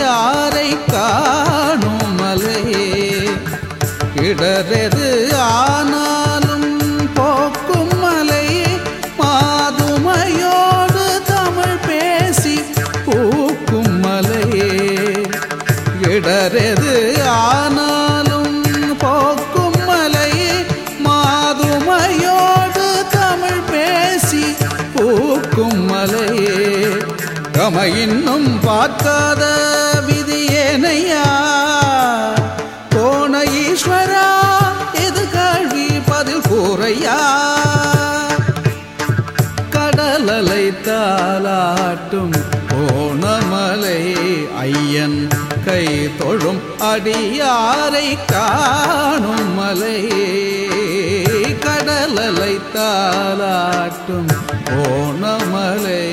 அடியாரை காணும் மலையே இடரெது ஆனாலும் போக்கும் மலையே மாதுமையோடு தமிழ் பேசி பூக்கும் மலையே இடரெது ஆனாலும் போக்கும் மலையே மாதுமையோடு தமிழ் பேசி பூக்கும் மலையே கம இன்னும் பார்க்காத விதியேனையா கோண ஈஸ்வரா இது கேள்வி பதில் கூறையா கடலலை தாலாட்டும் ஓணமலை ஐயன் கை தொழும் அடியாரை காணும் மலை கடலலை தாலாட்டும் ஓணமலை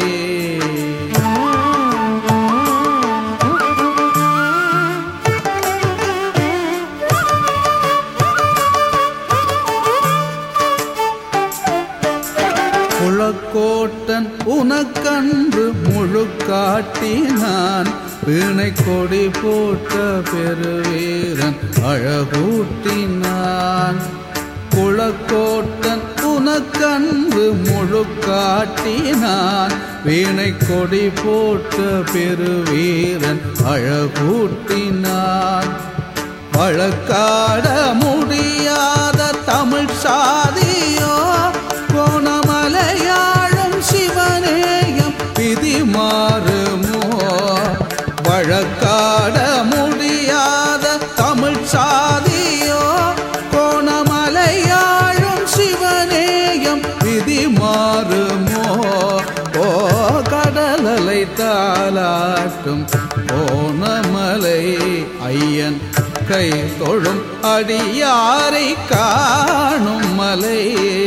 குளக்கோட்டன் உனக்கன்று முழு காட்டினான் வீணை கொடி போட்ட பெருவீரன் அழகூட்டினான் குளக்கோட்டன் உனக்கன்று முழு காட்டினான் வீணை கொடி போட்ட பெருவீரன் அழகூட்டினான் வழக்காட முடியாத தமிழ் சாதியோ கோணமலையாளும் சிவனேயம் விதி மாறுமோ வழக்காட முடியாத தமிழ் சாதியோ கோணமலையாளும் சிவனேயம் விதி மாறுமோ ஓ கடலலை தாலாட்டும் கோணமலை ஐயன் கை தொழும் அடியாரை காணும் மலை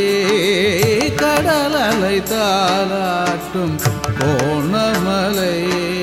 கடலலை தாலாட்டும் கோணமலை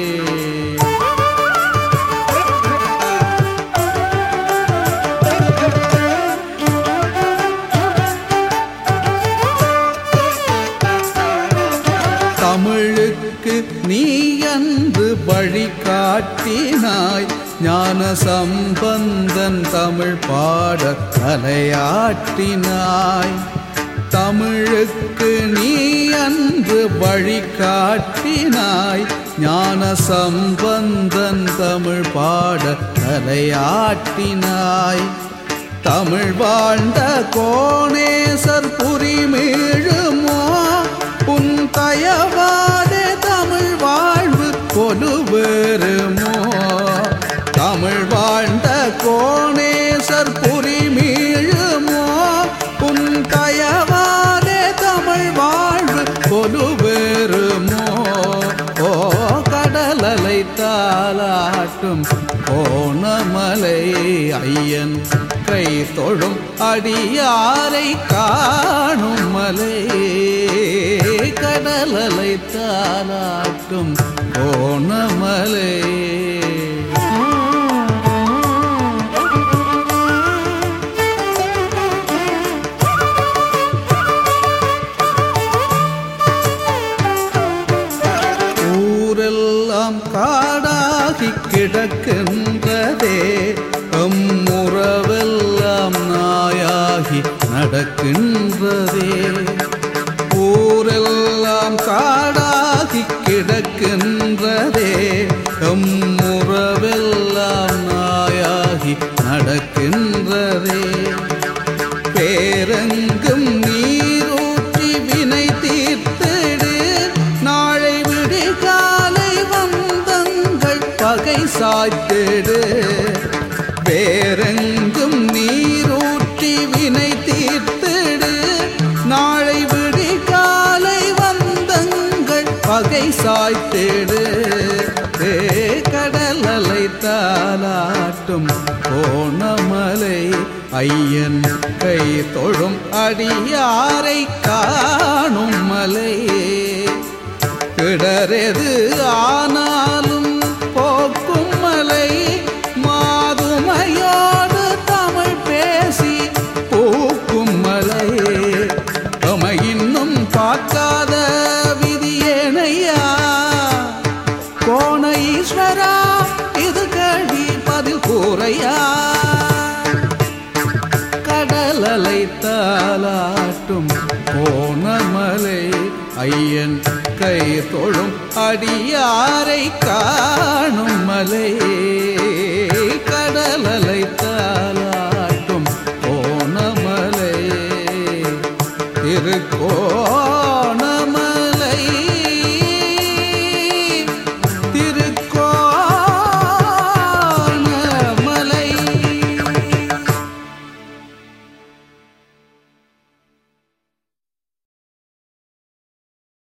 தமிழுக்கு நீ அன்று வழி காட்டினாய் ஞான சம்பந்தன் தமிழ் பாட தலையாட்டினாய் தமிழுக்கு நீ அன்று வழி காட்டினாய் ஞான சம்பந்தன் தமிழ் பாட தலையாட்டினாய் தமிழ் வாழ்ந்த கோணேசர் புரிமீழுமோ உன் தயவாடே தமிழ் வாழ்வு கொலுவேறுமோ தமிழ் வாழ்ந்த கோணேசர் புரிமீழுமோ உன் தயவாடே தமிழ் வாழ்வு கொலுவேறுமோ ஓ கடலலை தாலாட்டும் கோணமலை ஐயன் கை தொழும் அடியாரை காணும் மலை கடலலை தாலாட்டும் கோணமலை ஊரெல்லாம் காடாகி கிடக்கின்றதே அம்முறவெல்லாம் நாயாகி நடக்கின்றதே ஊரெல்லாம் காடாகி கிடக்கின்றதே அம்முறவெல்லாம் நாயாகி நடக்கின்றதே பேரங்கும் நீரூற்றி வினை தீர்த்திடு நாளை விடிகாலை வந்தங்கள் பகை சாய்த்திடு பேரங்கும் நீரூற்றி வினை தீர்த்திடு நாளை விடிகாலை வந்தங்கள் பகை சாய்த்திடு ஏ கடலலை தாலாட்டும் கோணமலை ஐயன் கை தொழும் அடியாரை காணும் மலையே கிடரெது ஆனாலும் போக்கும் மலை மாதுமையோடு தமிழ் பேசி பூக்கும் மலை தம இன்னும் பார்க்காத விதியேனையா கோண ஈஸ்வரா இது தொழும் அடியாரை காணும் மலை கடலலை தாலாட்டும் போனமலை திருக்கோ